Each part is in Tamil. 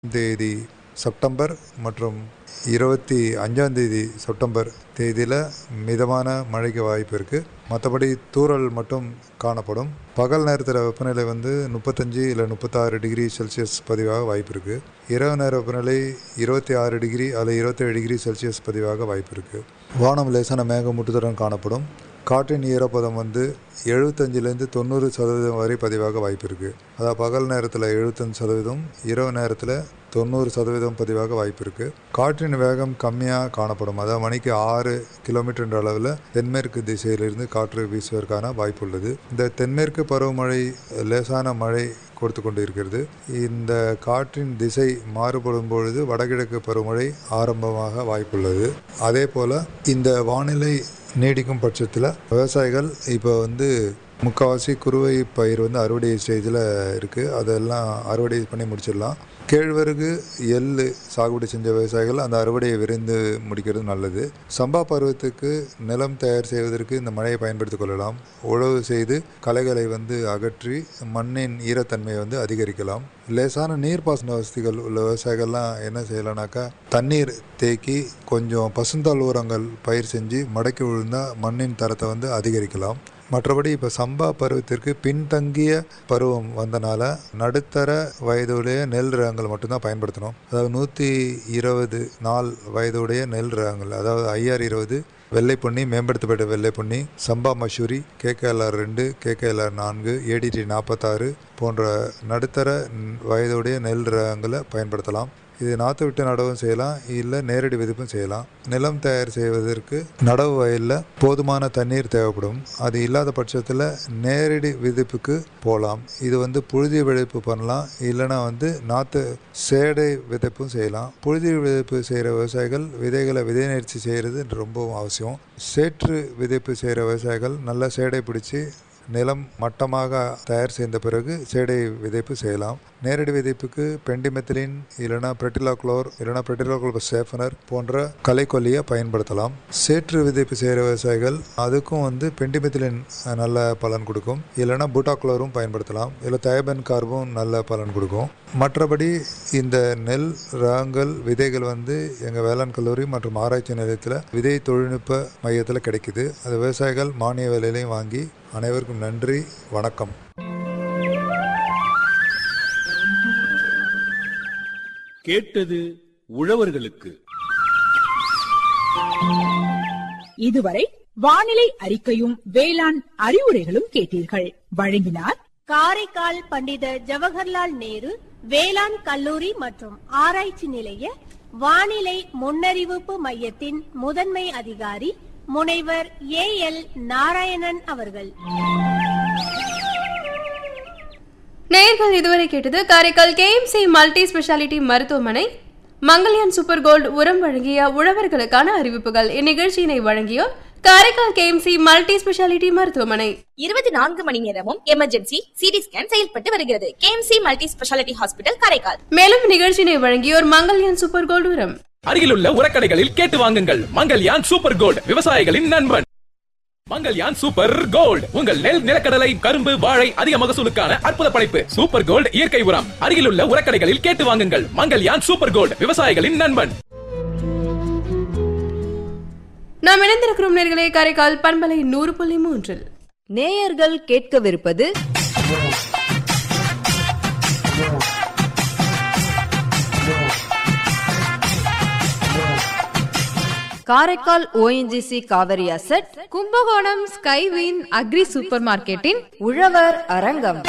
தேதி செப்டம்பர் மற்றும் இருபத்தி அஞ்சாம் தேதி செப்டம்பர் தேதியில் மிதமான மழைக்கு வாய்ப்பு இருக்குது மற்றபடி தூறல் மட்டும் காணப்படும் பகல் நேரத்தில் வெப்பநிலை வந்து முப்பத்தஞ்சு இல்லை முப்பத்தாறு டிகிரி செல்சியஸ் பதிவாக வாய்ப்பு இருக்குது இரவு நேர வெப்பநிலை இருபத்தி ஆறு டிகிரி அல்லது இருபத்தேழு டிகிரி செல்சியஸ் பதிவாக வாய்ப்பு இருக்குது வானம் லேசான மேகமூட்டத்துடன் காணப்படும் காற்றின் ஈரப்பதம் வந்து எழுபத்தஞ்சிலேருந்து தொண்ணூறு சதவீதம் வரை பதிவாக வாய்ப்பு இருக்குது அதாவது பகல் நேரத்தில் எழுபத்தஞ்சு சதவீதம் இரவு நேரத்தில் தொண்ணூறு சதவீதம் பதிவாக வாய்ப்பு இருக்குது காற்றின் வேகம் கம்மியாக காணப்படும் அதாவது மணிக்கு ஆறு கிலோமீட்டர் அளவில் தென்மேற்கு திசையிலிருந்து காற்று வீசுவதற்கான வாய்ப்பு உள்ளது இந்த தென்மேற்கு பருவமழை லேசான மழை கொடுத்து கொண்டு இருக்கிறது இந்த காற்றின் திசை மாறுபடும் பொழுது வடகிழக்கு பருவமழை ஆரம்பமாக வாய்ப்புள்ளது அதே போல் இந்த வானிலை நீடிக்கும் பட்சத்தில் விவசாயிகள் இப்போ வந்து முக்கால்வாசி குறுவை பயிர் வந்து அறுவடை ஸ்டேஜில் இருக்குது அதெல்லாம் அறுவடை பண்ணி முடிச்சிடலாம் கேழ்வரகு எள்ளு சாகுபடி செஞ்ச விவசாயிகள் அந்த அறுவடையை விரைந்து முடிக்கிறது நல்லது சம்பா பருவத்துக்கு நிலம் தயார் செய்வதற்கு இந்த மழையை பயன்படுத்திக் கொள்ளலாம் உழவு செய்து களைகளை வந்து அகற்றி மண்ணின் ஈரத்தன்மையை வந்து அதிகரிக்கலாம் லேசான நீர்ப்பாசன வசதிகள் உள்ள விவசாயிகள்லாம் என்ன செய்யலாம்னாக்கா தண்ணீர் தேக்கி கொஞ்சம் பசுந்தாள் உரங்கள் பயிர் செஞ்சு மடக்கி விழுந்தால் மண்ணின் தரத்தை வந்து அதிகரிக்கலாம் மற்றபடி இப்போ சம்பா பருவத்திற்கு பின்தங்கிய பருவம் வந்தனால நடுத்தர வயதுடைய நெல் ரகங்கள் மட்டும்தான் பயன்படுத்தணும் அதாவது நூற்றி இருபது நாள் வயதுடைய நெல் ரகங்கள் அதாவது ஐஆர் இருபது வெள்ளை பொன்னி மேம்படுத்தப்பட்ட வெள்ளை பொன்னி சம்பா மசூரி கேகேஎல்ஆர் ரெண்டு கேகேஎல்ஆர் நான்கு ஏடிடி நாற்பத்தாறு போன்ற நடுத்தர வயதுடைய நெல் ரகங்களை பயன்படுத்தலாம் இது நாற்று விட்டு நடவும் செய்யலாம் இல்லை நேரடி விதிப்பும் செய்யலாம் நிலம் தயார் செய்வதற்கு நடவு வயலில் போதுமான தண்ணீர் தேவைப்படும் அது இல்லாத பட்சத்தில் நேரடி விதிப்புக்கு போகலாம் இது வந்து புழுதி விதைப்பு பண்ணலாம் இல்லைனா வந்து நாற்று சேடை விதைப்பும் செய்யலாம் புழுதி விதைப்பு செய்கிற விவசாயிகள் விதைகளை விதை நேர்ச்சி செய்கிறது ரொம்பவும் அவசியம் சேற்று விதைப்பு செய்கிற விவசாயிகள் நல்லா சேடை பிடிச்சி நிலம் மட்டமாக தயார் செய்த பிறகு சேடை விதைப்பு செய்யலாம் நேரடி விதைப்புக்கு பெண்டிமெத்திலின் இல்லைனா பிரெட்டிலாக்ளோர் இல்லைனா பிரெட்டிலாக்ளோர் சேஃபனர் போன்ற களைக்கொல்லியை பயன்படுத்தலாம் சேற்று விதைப்பு செய்கிற விவசாயிகள் அதுக்கும் வந்து பெண்டிமெத்திலின் நல்ல பலன் கொடுக்கும் இல்லைனா பூட்டாக்ளோரும் பயன்படுத்தலாம் இல்லை தயபன் கார்பும் நல்ல பலன் கொடுக்கும் மற்றபடி இந்த நெல் ரகங்கள் விதைகள் வந்து எங்கள் வேளாண் கல்லூரி மற்றும் ஆராய்ச்சி நிலையத்தில் விதை தொழில்நுட்ப மையத்தில் கிடைக்குது அது விவசாயிகள் மானிய விலையிலையும் வாங்கி அனைவருக்கும் நன்றி வணக்கம் கேட்டது உழவர்களுக்கு இதுவரை வானிலை அறிக்கையும் வேளாண் அறிவுரைகளும் கேட்டீர்கள் வழங்கினார் காரைக்கால் பண்டித ஜவஹர்லால் நேரு வேளாண் கல்லூரி மற்றும் ஆராய்ச்சி நிலைய வானிலை முன்னறிவிப்பு மையத்தின் முதன்மை அதிகாரி முனைவர் ஏ எல் நாராயணன் அவர்கள் நேர்கள் இதுவரை கேட்டது காரைக்கால் கேஎம்சி மல்டி ஸ்பெஷாலிட்டி மருத்துவமனை மங்கல்யான் சூப்பர் கோல்டு உரம் வழங்கிய உழவர்களுக்கான அறிவிப்புகள் இந்நிகழ்ச்சியினை வழங்கியோர் காரைக்கால் கேஎம்சி மல்டி ஸ்பெஷாலிட்டி மருத்துவமனை இருபத்தி நான்கு மணி நேரமும் எமர்ஜென்சி சிடி ஸ்கேன் செயல்பட்டு வருகிறது KMC multi speciality hospital Karaikal மேலும் நிகழ்ச்சியினை வழங்கியோர் மங்கல்யான் சூப்பர் கோல்டு உரம் அருகிலுள்ள உரக்கடைகளில் கேட்டு வாங்குங்கள் மங்கல்யான் சூப்பர் கோல்ட் விவசாயிகளின் நண்பன் மங்கல்யான் சூப்பர் கோல்ட் உங்கள் நெல் நிலக்கடலை கரும்பு வாழை அதிக மகசூலுக்கான அற்புத படைப்பு சூப்பர் கோல்ட் இயற்கை உரம் அருகிலுள்ள உரக்கடைகளில் கேட்டு வாங்குங்கள் மங்கல்யான் சூப்பர் கோல்ட் விவசாயிகளின் நண்பன் நாம் இணைந்திருக்கிறோம் நேர்களே காரைக்கால் பண்பலை நூறு புள்ளி மூன்றில் நேயர்கள் கேட்கவிருப்பது Karaikal ONGC Kaveri asset Kumbakonam Skywin agri super மார்க்கெட்டின் உழவர் அரங்கம்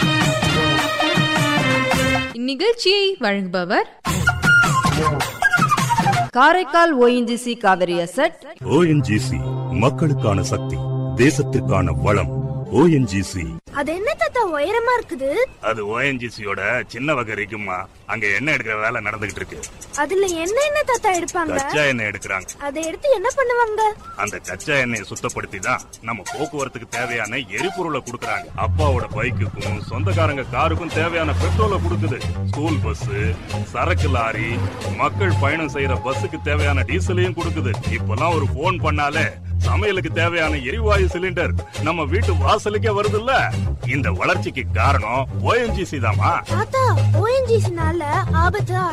இந்நிகழ்ச்சியை வழங்குபவர் Karaikal ONGC Kaveri asset ONGC மக்களுக்கான சக்தி தேசத்திற்கான வளம் ஓஎன்ஜிசி அது என்ன தாத்தா உயரமா இருக்குது அது ஓஎன்ஜிசியோட சின்ன வகை இருக்குமா அங்க எண்ணெய் எடுக்கிற வேலை நடந்துகிட்டு இருக்கு அதுல என்ன என்ன தாத்தா எடுப்பாங்க கச்சா எண்ணெய் எடுக்கிறாங்க அதை எடுத்து என்ன பண்ணுவாங்க அந்த கச்சா எண்ணெயை சுத்தப்படுத்தி தான் நம்ம போக்குவரத்துக்கு தேவையான எரிபொருளை கொடுக்கறாங்க அப்பாவோட பைக்குக்கும் சொந்தக்காரங்க காருக்கும் தேவையான பெட்ரோலை கொடுக்குது ஸ்கூல் பஸ் சரக்கு லாரி மக்கள் பயணம் செய்யற பஸ்ஸுக்கு தேவையான டீசலையும் கொடுக்குது இப்பெல்லாம் ஒரு போன் பண்ணாலே சமையலுக்கு தேவையான எரிவாயு சிலிண்டர் நம்ம வீட்டு வாசலுக்கே வருதுல்ல இந்த வளர்ச்சிக்கு காரணம் ஓஎன்ஜிசி தாமா தாத்தா ஓஎன்ஜிசினால ஆபத்து